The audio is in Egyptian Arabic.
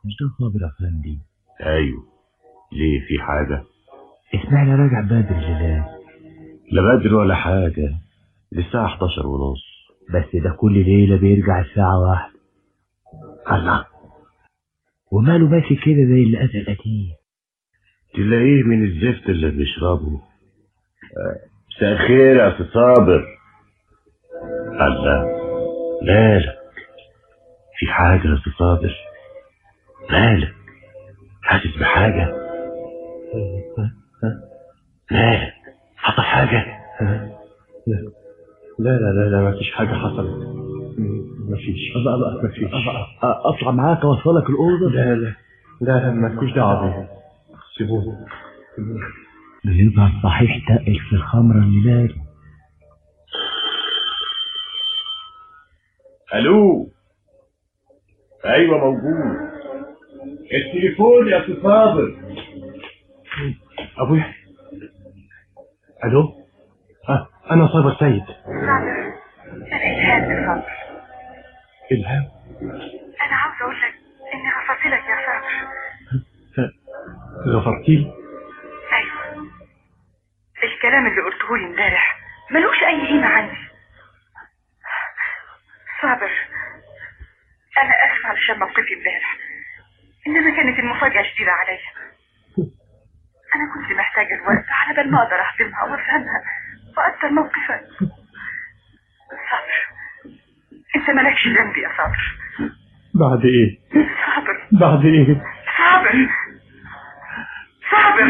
مش ده صابر افندي ايوه ليه في حاجة اسمعنا راجع بدري لله لا بدري ولا حاجة للساعة 11 ونص بس ده كل ليلة بيرجع الساعة واحدة الله وماله ماشي كده زي اللي قتل القتيل تلاقيه من الزفت اللي بيشربه آه، مساء الخير يا أستاذ صابر الله مالك في حاجة يا أستاذ صابر مالك حاسس بحاجة مالك حصل حاجة لا لا لا لا ما فيش حاجة حصلت ما فيش أبقى أبقى ما فيش أطلع معاك أوصلك الأوضة لا لا لا لا مالكوش دعوة بيه سيبوني سيبوني. بيبقى صحيح تقل في الخمرة اللي بالي ألو أيوة موجود التليفون يا أستاذ صابر أبويا ألو آه أنا صابر سيد الإلهام يا صابر إلهام أنا عاوز أقول لك إني غفرت لك يا صابر غفرتي لي أيوه الكلام اللي قلته لي امبارح ملوش أي قيمة عندي صابر أنا آسف علشان موقفي امبارح إنما كانت المفاجأة شديدة عليا أنا كنت محتاجة الوقت على بال ما أقدر أهضمها وأفهمها وأقدر موقفك صابر أنت مالكش ذنب يا صابر بعد إيه صابر بعد إيه صابر صابر